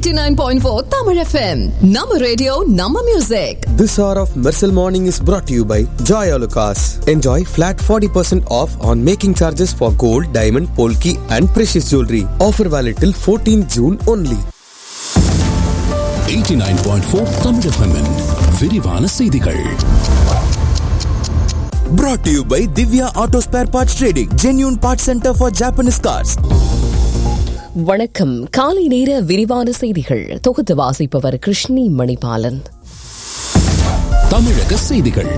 89.4 Tamil FM. Nama radio, Nama music. This hour of Mercel Morning is brought to you by Joy Alucas. Enjoy flat 40% off on making charges for gold, diamond, polki and precious jewelry. Offer valid till 14 June only. 89.4 Tamil எஃப்எம்மின் விரிவான செய்திகள் Brought to you by Divya Auto Spare Parts Trading, genuine parts center for Japanese cars. வணக்கம் காலை நேர விரிவான செய்திகள் தொகுத்து வாசிப்பவர் கிருஷ்ணி மணிபாலன் தமிழக செய்திகள்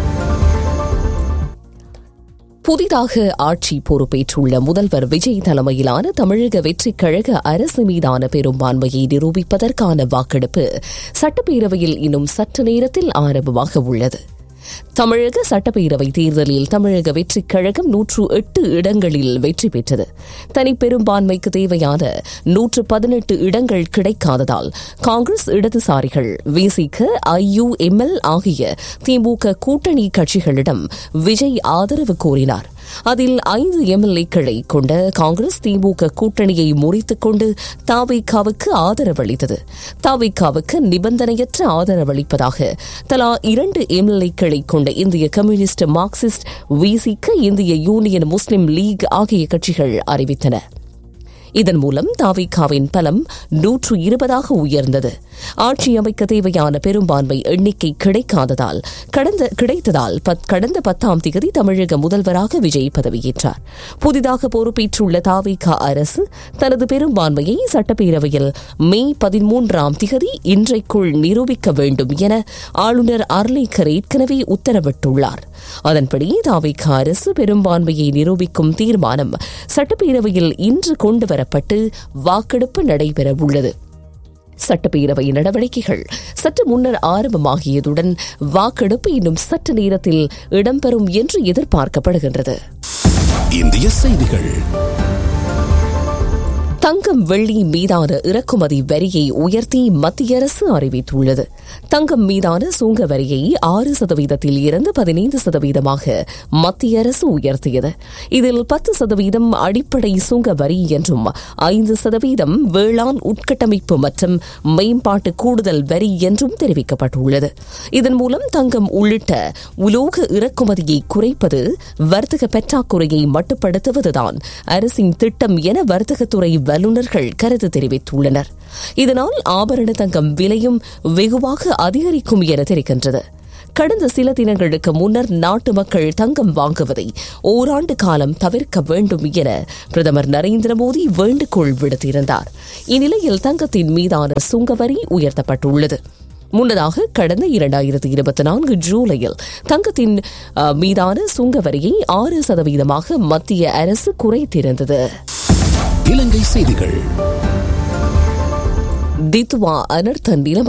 புதிதாக ஆட்சி பொறுப்பேற்றுள்ள முதல்வர் விஜய் தலைமையிலான தமிழக வெற்றிக் கழக அரசு மீதான பெரும்பான்மையை நிரூபிப்பதற்கான வாக்கெடுப்பு சட்டப்பேரவையில் இன்னும் சற்று நேரத்தில் ஆரம்பமாக உள்ளது தமிழக சட்டப்பேரவை தேர்தலில் தமிழக வெற்றிக் கழகம் நூற்று எட்டு இடங்களில் வெற்றி பெற்றது தனி பெரும்பான்மைக்கு தேவையான நூற்று பதினெட்டு இடங்கள் கிடைக்காததால் காங்கிரஸ் இடதுசாரிகள் விசிக ஐயுஎம்எல் ஆகிய திமுக கூட்டணி கட்சிகளிடம் விஜய் ஆதரவு கோரினார் அதில் ஐந்து எம்எல்ஏக்களை கொண்ட காங்கிரஸ் திமுக கூட்டணியை முறித்துக் கொண்டு தாவிகாவுக்கு ஆதரவளித்தது தாவிகாவுக்கு நிபந்தனையற்ற ஆதரவளிப்பதாக தலா இரண்டு எம்எல்ஏக்களை கொண்ட இந்திய கம்யூனிஸ்ட் மார்க்சிஸ்ட் விசிக இந்திய யூனியன் முஸ்லிம் லீக் ஆகிய கட்சிகள் அறிவித்தன இதன் மூலம் தாவிகாவின் பலம் நூற்று இருபதாக உயர்ந்தது ஆட்சி அமைக்க தேவையான பெரும்பான்மை எண்ணிக்கை கிடைக்காததால் கடந்த கிடைத்ததால் கடந்த பத்தாம் தேதி தமிழக முதல்வராக விஜய் பதவியேற்றார் புதிதாக பொறுப்பேற்றுள்ள தாவிகா அரசு தனது பெரும்பான்மையை சட்டப்பேரவையில் மே பதிமூன்றாம் திகதி இன்றைக்குள் நிரூபிக்க வேண்டும் என ஆளுநர் அர்லேக்கர் ஏற்கனவே உத்தரவிட்டுள்ளார் அதன்படி தாவிகா அரசு பெரும்பான்மையை நிரூபிக்கும் தீர்மானம் சட்டப்பேரவையில் இன்று கொண்டுவரப்பட்டு வாக்கெடுப்பு நடைபெறவுள்ளது சட்டப்பேரவை நடவடிக்கைகள் சற்று முன்னர் ஆரம்பமாகியதுடன் வாக்கெடுப்பு இன்னும் சற்று நேரத்தில் இடம்பெறும் என்று எதிர்பார்க்கப்படுகின்றது இந்திய செய்திகள் தங்கம் வெள்ளி மீதான இறக்குமதி வரியை உயர்த்தி மத்திய அரசு அறிவித்துள்ளது தங்கம் மீதான சுங்க வரியை ஆறு சதவீதத்தில் இருந்து பதினைந்து சதவீதமாக மத்திய அரசு உயர்த்தியது இதில் பத்து சதவீதம் அடிப்படை சுங்க வரி என்றும் ஐந்து சதவீதம் வேளாண் உட்கட்டமைப்பு மற்றும் மேம்பாட்டு கூடுதல் வரி என்றும் தெரிவிக்கப்பட்டுள்ளது இதன் மூலம் தங்கம் உள்ளிட்ட உலோக இறக்குமதியை குறைப்பது வர்த்தக பற்றாக்குறையை மட்டுப்படுத்துவதுதான் அரசின் திட்டம் என வர்த்தகத்துறை வல்லுநர்கள் கருத்து தெரிவித்துள்ளனர் இதனால் ஆபரண தங்கம் விலையும் வெகுவாக அதிகரிக்கும் என தெரிகின்றது கடந்த சில தினங்களுக்கு முன்னர் நாட்டு மக்கள் தங்கம் வாங்குவதை ஓராண்டு காலம் தவிர்க்க வேண்டும் என பிரதமர் நரேந்திர மோடி வேண்டுகோள் விடுத்திருந்தார் இந்நிலையில் தங்கத்தின் மீதான சுங்கவரி உயர்த்தப்பட்டுள்ளது முன்னதாக கடந்த இரண்டாயிரத்தி இருபத்தி நான்கு ஜூலையில் தங்கத்தின் மீதான சுங்கவரியை ஆறு சதவீதமாக மத்திய அரசு குறைத்திருந்தது இலங்கை செய்திகள் தித்வா அனர்த்த நிலைமை